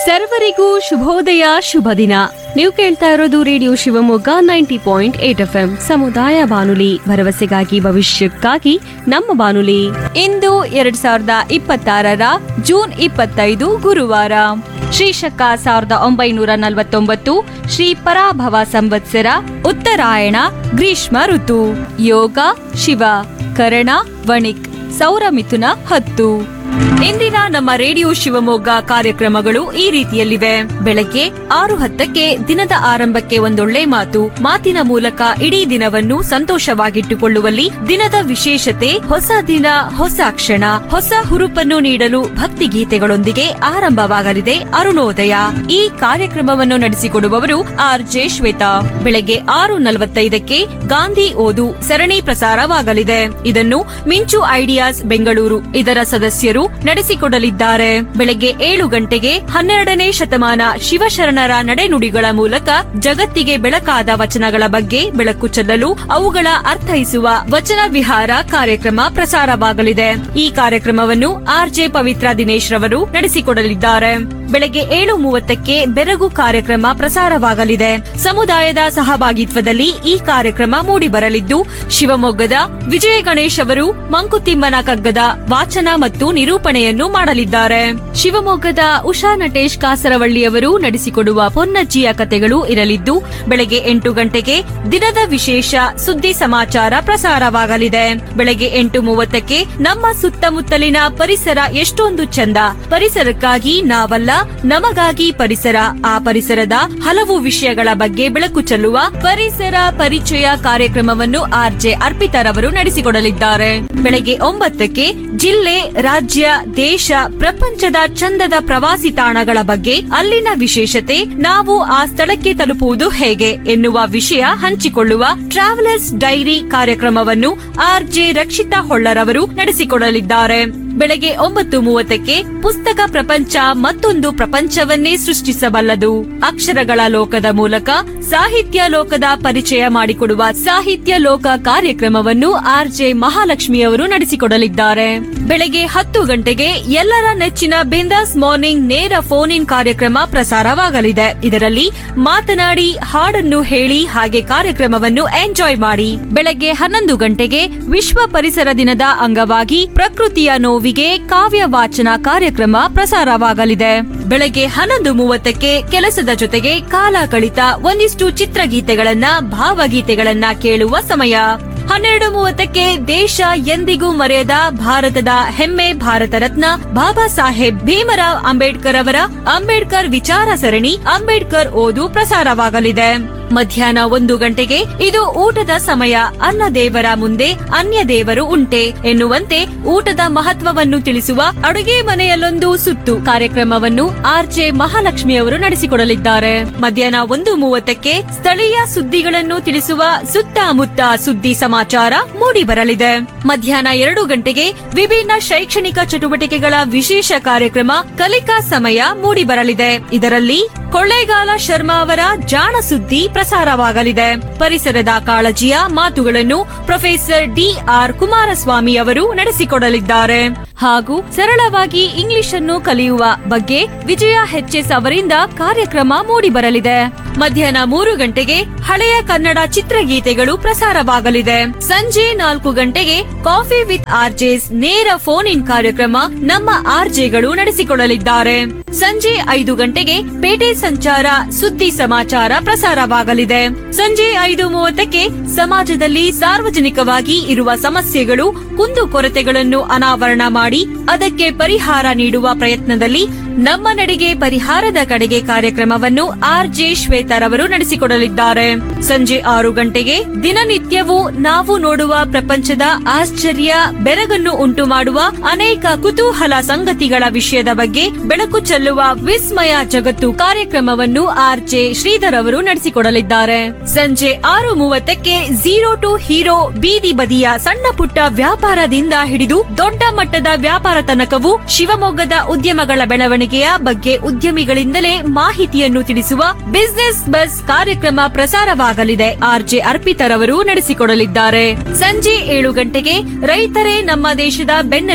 ಸರ್ವರಿಗೂ ಶುಭೋದಯ ಶುಭ ದಿನ ನೀವು ಕೇಳ್ತಾ ಇರೋದು radio Shivamogga ninety point eight F M ಸಮುದಾಯ ಬಾನುಲಿ ಭರವಸೆಗಾಗಿ ಭವಿಷ್ಯಕ್ಕಾಗಿ ನಮ್ಮ ಬಾನುಲಿ ಇಂದು ಎರಡ್ ಸಾವಿರದ ಇಪ್ಪತ್ತಾರರ ಜೂನ್ ಇಪ್ಪತ್ತೈದು ಗುರುವಾರ ಶ್ರೀಶಕ ಸಾವಿರದ ಒಂಬೈನೂರ ನಲವತ್ತೊಂಬತ್ತು ಶ್ರೀ ಪರಾಭವ ಸಂವತ್ಸರ ಉತ್ತರಾಯಣ ಗ್ರೀಷ್ಮ ಋತು ಯೋಗ ಶಿವ ಕರಣ ವಣಿಕ್ ಸೌರ ಮಿಥುನ ಹತ್ತು ಇಂದಿನ ನಮ್ಮ ರೇಡಿಯೋ ಶಿವಮೊಗ್ಗ ಕಾರ್ಯಕ್ರಮಗಳು ಈ ರೀತಿಯಲ್ಲಿವೆ ಬೆಳಗ್ಗೆ ಆರು ಹತ್ತಕ್ಕೆ ದಿನದ ಆರಂಭಕ್ಕೆ ಒಂದೊಳ್ಳೆ ಮಾತು ಮಾತಿನ ಮೂಲಕ ಇಡೀ ದಿನವನ್ನು ಸಂತೋಷವಾಗಿಟ್ಟುಕೊಳ್ಳುವಲ್ಲಿ ದಿನದ ವಿಶೇಷತೆ ಹೊಸ ದಿನ ಹೊಸ ಕ್ಷಣ ಹೊಸ ಹುರುಪನ್ನು ನೀಡಲು ಭಕ್ತಿ ಗೀತೆಗಳೊಂದಿಗೆ ಆರಂಭವಾಗಲಿದೆ ಅರುಣೋದಯ ಈ ಕಾರ್ಯಕ್ರಮವನ್ನು ನಡೆಸಿಕೊಡುವವರು ಆರ್ ಜೆ ಶ್ವೇತಾ ಬೆಳಗ್ಗೆ ಆರು ನಲವತ್ತೈದಕ್ಕೆ ಗಾಂಧಿ ಓದು ಸರಣಿ ಪ್ರಸಾರವಾಗಲಿದೆ ಇದನ್ನು ಮಿಂಚು ಐಡಿಯಾಸ್ ಬೆಂಗಳೂರು ಇದರ ಸದಸ್ಯರು ನಡೆಸಿಕೊಡಲಿದ್ದಾರೆ ಬೆಳಗ್ಗೆ ಏಳು ಗಂಟೆಗೆ ಹನ್ನೆರಡನೇ ಶತಮಾನ ಶಿವಶರಣರ ನಡೆನುಡಿಗಳ ಮೂಲಕ ಜಗತ್ತಿಗೆ ಬೆಳಕಾದ ವಚನಗಳ ಬಗ್ಗೆ ಬೆಳಕು ಚೆಲ್ಲಲು ಅವುಗಳ ಅರ್ಥೈಸುವ ವಚನ ವಿಹಾರ ಕಾರ್ಯಕ್ರಮ ಪ್ರಸಾರವಾಗಲಿದೆ ಈ ಕಾರ್ಯಕ್ರಮವನ್ನು ಆರ್ಜೆ ಪವಿತ್ರ ದಿನೇಶ್ ರವರು ನಡೆಸಿಕೊಡಲಿದ್ದಾರೆ ಬೆಳಗ್ಗೆ ಏಳು ಮೂವತ್ತಕ್ಕೆ ಬೆರಗು ಕಾರ್ಯಕ್ರಮ ಪ್ರಸಾರವಾಗಲಿದೆ ಸಮುದಾಯದ ಸಹಭಾಗಿತ್ವದಲ್ಲಿ ಈ ಕಾರ್ಯಕ್ರಮ ಮೂಡಿಬರಲಿದ್ದು ಶಿವಮೊಗ್ಗದ ವಿಜಯ ಗಣೇಶ್ ಅವರು ಮಂಕುತಿಮ್ಮನ ಕಗ್ಗದ ವಾಚನ ಮತ್ತು ನಿರೂಪಣೆಯನ್ನು ಮಾಡಲಿದ್ದಾರೆ ಶಿವಮೊಗ್ಗದ ಉಷಾ ನಟೇಶ್ ಕಾಸರವಳ್ಳಿಯವರು ನಡೆಸಿಕೊಡುವ ಪೊನ್ನಜ್ಜಿಯ ಕತೆಗಳು ಇರಲಿದ್ದು ಬೆಳಗ್ಗೆ ಎಂಟು ಗಂಟೆಗೆ ದಿನದ ವಿಶೇಷ ಸುದ್ದಿ ಸಮಾಚಾರ ಪ್ರಸಾರವಾಗಲಿದೆ ಬೆಳಗ್ಗೆ ಎಂಟು ಮೂವತ್ತಕ್ಕೆ ನಮ್ಮ ಸುತ್ತಮುತ್ತಲಿನ ಪರಿಸರ ಎಷ್ಟೊಂದು ಚಂದ ಪರಿಸರಕ್ಕಾಗಿ ನಾವಲ್ಲ ನಮಗಾಗಿ ಪರಿಸರ ಆ ಪರಿಸರದ ಹಲವು ವಿಷಯಗಳ ಬಗ್ಗೆ ಬೆಳಕು ಚೆಲ್ಲುವ ಪರಿಸರ ಪರಿಚಯ ಕಾರ್ಯಕ್ರಮವನ್ನು ಆರ್ಜೆ ಅರ್ಪಿತಾರವರು ನಡೆಸಿಕೊಡಲಿದ್ದಾರೆ ಬೆಳಗ್ಗೆ ಒಂಬತ್ತಕ್ಕೆ ಜಿಲ್ಲೆ ರಾಜ್ಯ ದೇಶ ಪ್ರಪಂಚದ ಚಂದದ ಪ್ರವಾಸಿ ತಾಣಗಳ ಬಗ್ಗೆ ಅಲ್ಲಿನ ವಿಶೇಷತೆ ನಾವು ಆ ಸ್ಥಳಕ್ಕೆ ತಲುಪುವುದು ಹೇಗೆ ಎನ್ನುವ ವಿಷಯ ಹಂಚಿಕೊಳ್ಳುವ ಟ್ರಾವೆಲರ್ಸ್ ಡೈರಿ ಕಾರ್ಯಕ್ರಮವನ್ನು ಆರ್ಜೆ ರಕ್ಷಿತಾ ಹೊಳ್ಳರವರು ನಡೆಸಿಕೊಡಲಿದ್ದಾರೆ ಬೆಳಗ್ಗೆ ಒಂಬತ್ತು ಮೂವತ್ತಕ್ಕೆ ಪುಸ್ತಕ ಪ್ರಪಂಚ ಮತ್ತೊಂದು ಪ್ರಪಂಚವನ್ನೇ ಸೃಷ್ಟಿಸಬಲ್ಲದು ಅಕ್ಷರಗಳ ಲೋಕದ ಮೂಲಕ ಸಾಹಿತ್ಯ ಲೋಕದ ಪರಿಚಯ ಮಾಡಿಕೊಡುವ ಸಾಹಿತ್ಯ ಲೋಕ ಕಾರ್ಯಕ್ರಮವನ್ನು ಆರ್ಜೆ ಮಹಾಲಕ್ಷ್ಮಿಯವರು ನಡೆಸಿಕೊಡಲಿದ್ದಾರೆ ಬೆಳಗ್ಗೆ ಹತ್ತು ಗಂಟೆಗೆ ಎಲ್ಲರ ನೆಚ್ಚಿನ ಬಿಂದಾಸ್ ಮಾರ್ನಿಂಗ್ ನೇರ ಫೋನ್ ಇನ್ ಕಾರ್ಯಕ್ರಮ ಪ್ರಸಾರವಾಗಲಿದೆ ಇದರಲ್ಲಿ ಮಾತನಾಡಿ ಹಾಡನ್ನು ಹೇಳಿ ಹಾಗೆ ಕಾರ್ಯಕ್ರಮವನ್ನು ಎಂಜಾಯ್ ಮಾಡಿ ಬೆಳಗ್ಗೆ ಹನ್ನೊಂದು ಗಂಟೆಗೆ ವಿಶ್ವ ಪರಿಸರ ದಿನದ ಅಂಗವಾಗಿ ಪ್ರಕೃತಿಯ ನೋವಿಗೆ ಕಾವ್ಯ ವಾಚನ ಕಾರ್ಯಕ್ರಮ ಪ್ರಸಾರವಾಗಲಿದೆ ಬೆಳಗ್ಗೆ ಹನ್ನೊಂದು ಮೂವತ್ತಕ್ಕೆ ಕೆಲಸದ ಜೊತೆಗೆ ಕಾಲ ಕಳಿತ ಒಂದಿಷ್ಟು ಚಿತ್ರಗೀತೆಗಳನ್ನ ಭಾವಗೀತೆಗಳನ್ನ ಕೇಳುವ ಸಮಯ ಹನ್ನೆರಡು ಮೂವತ್ತಕ್ಕೆ ದೇಶ ಎಂದಿಗೂ ಮರೆಯದ ಭಾರತದ ಹೆಮ್ಮೆ ಭಾರತ ರತ್ನ ಬಾಬಾ ಸಾಹೇಬ್ ಭೀಮರಾವ್ ಅಂಬೇಡ್ಕರ್ ಅವರ ಅಂಬೇಡ್ಕರ್ ವಿಚಾರ ಸರಣಿ ಅಂಬೇಡ್ಕರ್ ಓದು ಪ್ರಸಾರವಾಗಲಿದೆ ಮಧ್ಯಾಹ್ನ ಒಂದು ಗಂಟೆಗೆ ಇದು ಊಟದ ಸಮಯ ಅನ್ನ ದೇವರ ಮುಂದೆ ಅನ್ಯ ದೇವರು ಉಂಟೆ ಎನ್ನುವಂತೆ ಊಟದ ಮಹತ್ವವನ್ನು ತಿಳಿಸುವ ಅಡುಗೆ ಮನೆಯಲ್ಲೊಂದು ಸುತ್ತು ಕಾರ್ಯಕ್ರಮವನ್ನು ಆರ್ಜೆ ಮಹಾಲಕ್ಷ್ಮಿಯವರು ನಡೆಸಿಕೊಡಲಿದ್ದಾರೆ ಮಧ್ಯಾಹ್ನ ಒಂದು ಮೂವತ್ತಕ್ಕೆ ಸ್ಥಳೀಯ ಸುದ್ದಿಗಳನ್ನು ತಿಳಿಸುವ ಸುತ್ತಮುತ್ತ ಸುದ್ದಿ ಸಮಾಚಾರ ಮೂಡಿಬರಲಿದೆ ಮಧ್ಯಾಹ್ನ ಎರಡು ಗಂಟೆಗೆ ವಿಭಿನ್ನ ಶೈಕ್ಷಣಿಕ ಚಟುವಟಿಕೆಗಳ ವಿಶೇಷ ಕಾರ್ಯಕ್ರಮ ಕಲಿಕಾ ಸಮಯ ಮೂಡಿಬರಲಿದೆ ಇದರಲ್ಲಿ ಕೊಳ್ಳೇಗಾಲ ಶರ್ಮಾ ಅವರ ಜಾಣ ಸುದ್ದಿ ಪ್ರಸಾರವಾಗಲಿದೆ ಪರಿಸರದ ಕಾಳಜಿಯ ಮಾತುಗಳನ್ನು ಪ್ರೊಫೆಸರ್ ಡಿ ಆರ್ ಕುಮಾರಸ್ವಾಮಿ ಅವರು ನಡೆಸಿಕೊಡಲಿದ್ದಾರೆ ಹಾಗೂ ಸರಳವಾಗಿ ಇಂಗ್ಲಿಷ್ ಅನ್ನು ಕಲಿಯುವ ಬಗ್ಗೆ ವಿಜಯ ಎಚ್ಎಸ್ ಅವರಿಂದ ಕಾರ್ಯಕ್ರಮ ಮೂಡಿಬರಲಿದೆ ಮಧ್ಯಾಹ್ನ ಮೂರು ಗಂಟೆಗೆ ಹಳೆಯ ಕನ್ನಡ ಚಿತ್ರಗೀತೆಗಳು ಪ್ರಸಾರವಾಗಲಿದೆ ಸಂಜೆ ನಾಲ್ಕು ಗಂಟೆಗೆ ಕಾಫಿ ವಿತ್ ಆರ್ಜೆಸ್ ನೇರ ಫೋನ್ ಇನ್ ಕಾರ್ಯಕ್ರಮ ನಮ್ಮ ಆರ್ಜೆಗಳು ನಡೆಸಿಕೊಡಲಿದ್ದಾರೆ ಸಂಜೆ ಐದು ಗಂಟೆಗೆ ಪೇಟೆ ಸಂಚಾರ ಸುದ್ದಿ ಸಮಾಚಾರ ಪ್ರಸಾರವಾಗಲಿದೆ ಸಂಜೆ ಐದು ಮೂವತ್ತಕ್ಕೆ ಸಮಾಜದಲ್ಲಿ ಸಾರ್ವಜನಿಕವಾಗಿ ಇರುವ ಸಮಸ್ಯೆಗಳು ಕುಂದುಕೊರತೆಗಳನ್ನು ಅನಾವರಣ ಮಾಡಿ ಅದಕ್ಕೆ ಪರಿಹಾರ ನೀಡುವ ಪ್ರಯತ್ನದಲ್ಲಿ ನಮ್ಮ ನಡಿಗೆ ಪರಿಹಾರದ ಕಡೆಗೆ ಕಾರ್ಯಕ್ರಮವನ್ನು ಆರ್ ಜೆ ಶ್ವೇತರವರು ನಡೆಸಿಕೊಡಲಿದ್ದಾರೆ ಸಂಜೆ ಆರು ಗಂಟೆಗೆ ದಿನನಿತ್ಯವೂ ನಾವು ನೋಡುವ ಪ್ರಪಂಚದ ಆಶ್ಚರ್ಯ ಬೆರಗನ್ನು ಉಂಟು ಮಾಡುವ ಅನೇಕ ಕುತೂಹಲ ಸಂಗತಿಗಳ ವಿಷಯದ ಬಗ್ಗೆ ಬೆಳಕು ಚೆಲ್ಲುವ ವಿಸ್ಮಯ ಜಗತ್ತು ಕಾರ್ಯಕ್ರಮವನ್ನು ಆರ್ ಜೆ ಶ್ರೀಧರ್ ಅವರು ನಡೆಸಿಕೊಡಲಿದ್ದಾರೆ ಸಂಜೆ ಆರು ಮೂವತ್ತಕ್ಕೆ ಝೀರೋ ಟು ಹೀರೋ ಬೀದಿ ಬದಿಯ ಸಣ್ಣ ಪುಟ್ಟ ವ್ಯಾಪಾರದಿಂದ ಹಿಡಿದು ದೊಡ್ಡ ಮಟ್ಟದ ವ್ಯಾಪಾರ ತನಕವು ಶಿವಮೊಗ್ಗದ ಉದ್ಯಮಗಳ ಬೆಳವಣಿಗೆಯ ಬಗ್ಗೆ ಉದ್ಯಮಿಗಳಿಂದಲೇ ಮಾಹಿತಿಯನ್ನು ತಿಳಿಸುವ ಬಿಸಿನೆಸ್ ಬಸ್ ಕಾರ್ಯಕ್ರಮ ಪ್ರಸಾರವಾಗಲಿದೆ ಆರ್ಜೆ ಅರ್ಪಿತರವರು ನಡೆಸಿಕೊಡಲಿದ್ದಾರೆ ಸಂಜೆ ಏಳು ಗಂಟೆಗೆ ರೈತರೇ ನಮ್ಮ ದೇಶದ ಬೆನ್ನೆಲುಬು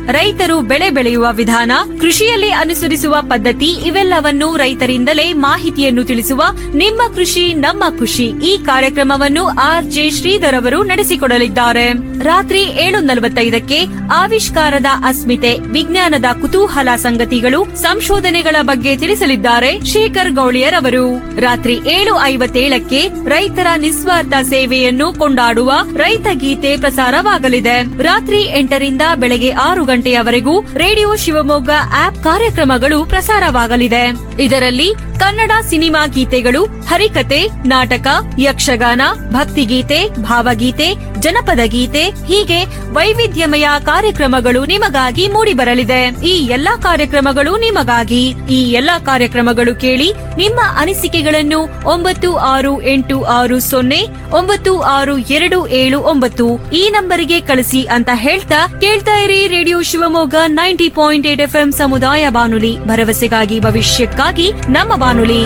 ರೈತರು ಬೆಳೆ ಬೆಳೆಯುವ ವಿಧಾನ ಕೃಷಿಯಲ್ಲಿ ಅನುಸರಿಸುವ ಪದ್ಧತಿ ಇವೆಲ್ಲವನ್ನು ರೈತರಿಂದಲೇ ಮಾಹಿತಿಯನ್ನು ತಿಳಿಸುವ ನಿಮ್ಮ ಕೃಷಿ ನಮ್ಮ ಖುಷಿ ಈ ಕಾರ್ಯಕ್ರಮವನ್ನು ಆರ್ ಜೆ ಶ್ರೀಧರ್ ಅವರು ನಡೆಸಿಕೊಡಲಿದ್ದಾರೆ ರಾತ್ರಿ ಏಳು ನಲವತ್ತೈದಕ್ಕೆ ಆವಿಷ್ಕಾರದ ಅಸ್ಮಿತೆ ವಿಜ್ಞಾನದ ಕುತೂಹಲ ಸಂಗತಿಗಳು ಸಂಶೋಧನೆಗಳ ಬಗ್ಗೆ ತಿಳಿಸಲಿದ್ದಾರೆ ಶೇಖರ್ ಗೌಳಿಯರ್ ಅವರು ರಾತ್ರಿ ಏಳು ಐವತ್ತೇಳಕ್ಕೆ ರೈತರ ನಿಸ್ವಾರ್ಥ ಸೇವೆಯನ್ನು ಕೊಂಡಾಡುವ ರೈತ ಗೀತೆ ಪ್ರಸಾರವಾಗಲಿದೆ ರಾತ್ರಿ ಎಂಟರಿಂದ ಬೆಳಗ್ಗೆ ಆರು ಗಂಟೆಯವರೆಗೂ ರೇಡಿಯೋ ಶಿವಮೊಗ್ಗ ಆಪ್ ಕಾರ್ಯಕ್ರಮಗಳು ಪ್ರಸಾರವಾಗಲಿದೆ ಇದರಲ್ಲಿ ಕನ್ನಡ ಸಿನಿಮಾ ಗೀತೆಗಳು ಹರಿಕತೆ ನಾಟಕ ಯಕ್ಷಗಾನ ಭಕ್ತಿಗೀತೆ ಭಾವಗೀತೆ ಜನಪದ ಗೀತೆ ಹೀಗೆ ವೈವಿಧ್ಯಮಯ ಕಾರ್ಯಕ್ರಮಗಳು ನಿಮಗಾಗಿ ಮೂಡಿಬರಲಿದೆ ಈ ಎಲ್ಲಾ ಕಾರ್ಯಕ್ರಮಗಳು ನಿಮಗಾಗಿ ಈ ಎಲ್ಲಾ ಕಾರ್ಯಕ್ರಮಗಳು ಕೇಳಿ ನಿಮ್ಮ ಅನಿಸಿಕೆಗಳನ್ನು ಒಂಬತ್ತು ಆರು ಎಂಟು ಆರು ಸೊನ್ನೆ ಒಂಬತ್ತು ಆರು ಎರಡು ಏಳು ಒಂಬತ್ತು ಈ ನಂಬರಿಗೆ ಕಳಿಸಿ ಅಂತ ಹೇಳ್ತಾ ಕೇಳ್ತಾ ಇರಿ radio Shivamogga ninety point eight F ಸಮುದಾಯ ಬಾನುಲಿ ಭರವಸೆಗಾಗಿ ಭವಿಷ್ಯಕ್ಕಾಗಿ ನಮ್ಮ ಬಾನುಲಿ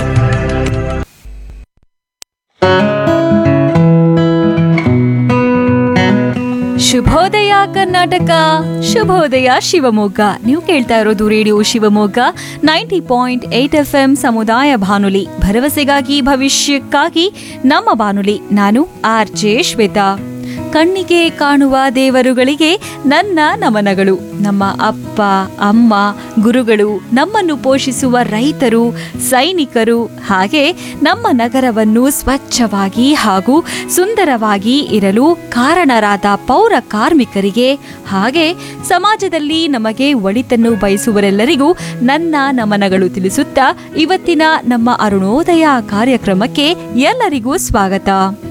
ಶುಭೋದಯ ಕರ್ನಾಟಕ ಶುಭೋದಯ ಶಿವಮೊಗ್ಗ ನೀವು ಕೇಳ್ತಾ ಇರೋದು radio Shivamogga ninety point eight F M ಸಮುದಾಯ ಬಾನುಲಿ ಭರವಸೆಗಾಗಿ ಭವಿಷ್ಯಕ್ಕಾಗಿ ನಮ್ಮ ಬಾನುಲಿ ನಾನು ಆರ್ ಜೆ ಶ್ವೇತಾ ಕಣ್ಣಿಗೆ ಕಾಣುವ ದೇವರುಗಳಿಗೆ ನನ್ನ ನಮನಗಳು ನಮ್ಮ ಅಪ್ಪ ಅಮ್ಮ ಗುರುಗಳು ನಮ್ಮನ್ನು ಪೋಷಿಸುವ ರೈತರು ಸೈನಿಕರು ಹಾಗೆ ನಮ್ಮ ನಗರವನ್ನು ಸ್ವಚ್ಛವಾಗಿ ಹಾಗೂ ಸುಂದರವಾಗಿ ಇರಲು ಕಾರಣರಾದ ಪೌರ ಕಾರ್ಮಿಕರಿಗೆ ಹಾಗೆ ಸಮಾಜದಲ್ಲಿ ನಮಗೆ ಒಳಿತನ್ನು ಬಯಸುವರೆಲ್ಲರಿಗೂ ನನ್ನ ನಮನಗಳು ತಿಳಿಸುತ್ತಾ ಇವತ್ತಿನ ನಮ್ಮ ಅರುಣೋದಯ ಕಾರ್ಯಕ್ರಮಕ್ಕೆ ಎಲ್ಲರಿಗೂ ಸ್ವಾಗತ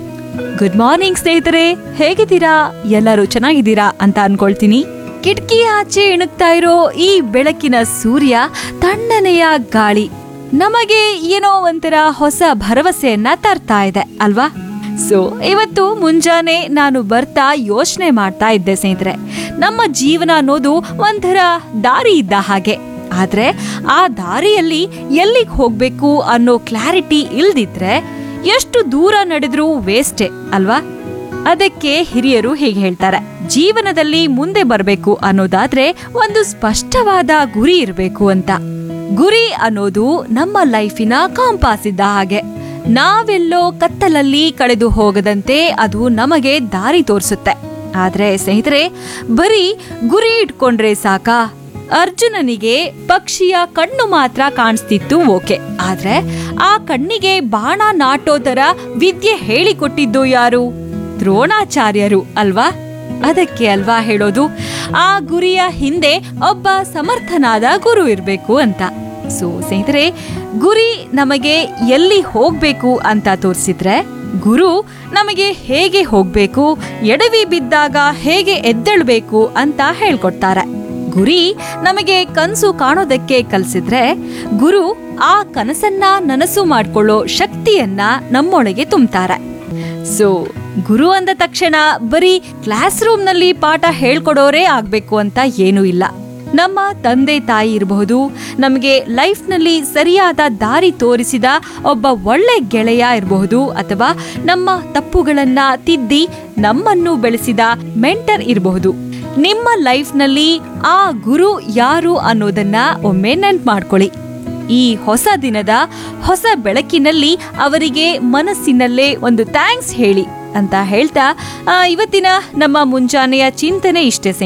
ಗುಡ್ ಮಾರ್ನಿಂಗ್ ಸ್ನೇಹಿತರೆ ಹೇಗಿದ್ದೀರಾ ಎಲ್ಲರೂ ಚೆನ್ನಾಗಿದ್ದೀರಾ ಅಂತ ಅನ್ಕೊಳ್ತೀನಿ ಕಿಟಕಿ ಆಚೆ ಇಣುಕ್ತಾ ಇರೋ ಈ ಬೆಳಕಿನ ಸೂರ್ಯ ತಣ್ಣನೆಯ ಗಾಳಿ ನಮಗೆ ಏನೋ ಒಂಥರ ಹೊಸ ಭರವಸೆಯನ್ನ ತರ್ತಾ ಇದೆ ಅಲ್ವಾ ಸೊ ಇವತ್ತು ಮುಂಜಾನೆ ನಾನು ಬರ್ತಾ ಯೋಚನೆ ಮಾಡ್ತಾ ಇದ್ದೆ ಸ್ನೇಹಿತರೆ ನಮ್ಮ ಜೀವನ ಅನ್ನೋದು ಒಂಥರ ದಾರಿ ಇದ್ದ ಹಾಗೆ ಆದ್ರೆ ಆ ದಾರಿಯಲ್ಲಿ ಎಲ್ಲಿಗೆ ಹೋಗ್ಬೇಕು ಅನ್ನೋ ಕ್ಲಾರಿಟಿ ಇಲ್ದಿದ್ರೆ ಎಷ್ಟು ದೂರ ನಡೆದ್ರೂ ವೇಸ್ಟೇ ಅಲ್ವಾ ಅದಕ್ಕೆ ಹಿರಿಯರು ಹೀಗೆ ಹೇಳ್ತಾರೆ ಜೀವನದಲ್ಲಿ ಮುಂದೆ ಬರಬೇಕು ಅನ್ನೋದಾದ್ರೆ ಒಂದು ಸ್ಪಷ್ಟವಾದ ಗುರಿ ಇರಬೇಕು ಅಂತ ಗುರಿ ಅನ್ನೋದು ನಮ್ಮ ಲೈಫಿನ ಕಾಂಪಾಸ್ ಇದ್ದ ಹಾಗೆ ನಾವೆಲ್ಲೋ ಕತ್ತಲಲ್ಲಿ ಕಳೆದು ಹೋಗದಂತೆ ಅದು ನಮಗೆ ದಾರಿ ತೋರಿಸುತ್ತೆ ಆದ್ರೆ ಸ್ನೇಹಿತರೆ ಬರೀ ಗುರಿ ಇಟ್ಕೊಂಡ್ರೆ ಸಾಕಾ ಅರ್ಜುನನಿಗೆ ಪಕ್ಷಿಯ ಕಣ್ಣು ಮಾತ್ರ ಕಾಣಿಸ್ತಿತ್ತು ಓಕೆ ಆದ್ರೆ ಆ ಕಣ್ಣಿಗೆ ಬಾಣ ನಾಟೋದರ ವಿದ್ಯೆ ಹೇಳಿಕೊಟ್ಟಿದ್ದು ಯಾರು ದ್ರೋಣಾಚಾರ್ಯರು ಅಲ್ವಾ ಅದಕ್ಕೆ ಅಲ್ವಾ ಹೇಳೋದು ಆ ಗುರಿಯ ಹಿಂದೆ ಒಬ್ಬ ಸಮರ್ಥನಾದ ಗುರು ಇರಬೇಕು ಅಂತ ಸೊ ಸ್ನೇಹಿತರೆ ಗುರಿ ನಮಗೆ ಎಲ್ಲಿ ಹೋಗ್ಬೇಕು ಅಂತ ತೋರಿಸಿದ್ರೆ ಗುರು ನಮಗೆ ಹೇಗೆ ಹೋಗ್ಬೇಕು ಎಡವಿ ಬಿದ್ದಾಗ ಹೇಗೆ ಎದ್ದೇಳ್ಬೇಕು ಅಂತ ಹೇಳ್ಕೊಡ್ತಾರೆ ಗುರಿ ನಮಗೆ ಕನಸು ಕಾಣೋದಕ್ಕೆ ಕಲಿಸಿದ್ರೆ ಗುರು ಆ ಕನಸನ್ನ ನನಸು ಮಾಡ್ಕೊಳ್ಳೋ ಶಕ್ತಿಯನ್ನ ನಮ್ಮೊಳಗೆ ತುಂಬ್ತಾರೆ ಸೊ ಗುರು ಅಂದ ತಕ್ಷಣ ಬರೀ ಕ್ಲಾಸ್ ರೂಮ್ ನಲ್ಲಿ ಪಾಠ ಹೇಳ್ಕೊಡೋರೇ ಆಗ್ಬೇಕು ಅಂತ ಏನೂ ಇಲ್ಲ ನಮ್ಮ ತಂದೆ ತಾಯಿ ಇರಬಹುದು ನಮಗೆ ಲೈಫ್ನಲ್ಲಿ ಸರಿಯಾದ ದಾರಿ ತೋರಿಸಿದ ಒಬ್ಬ ಒಳ್ಳೆ ಗೆಳೆಯ ಇರಬಹುದು ಅಥವಾ ನಮ್ಮ ತಪ್ಪುಗಳನ್ನ ತಿದ್ದಿ ನಮ್ಮನ್ನು ಬೆಳೆಸಿದ ಮೆಂಟರ್ ಇರಬಹುದು ನಿಮ್ಮ ಲೈಫ್ನಲ್ಲಿ ಆ ಗುರು ಯಾರು ಅನ್ನೋದನ್ನ ಒಮ್ಮೆ ನೆನ್ಪು ಮಾಡ್ಕೊಳ್ಳಿ ಈ ಹೊಸ ದಿನದ ಹೊಸ ಬೆಳಕಿನಲ್ಲಿ ಅವರಿಗೆ ಮನಸ್ಸಿನಲ್ಲೇ ಒಂದು ಥ್ಯಾಂಕ್ಸ್ ಹೇಳಿ ಅಂತ ಹೇಳ್ತಾ ಆ, ಇವತ್ತಿನ ನಮ್ಮ ಮುಂಜಾನೆಯ ಚಿಂತನೆ ಇಷ್ಟೇ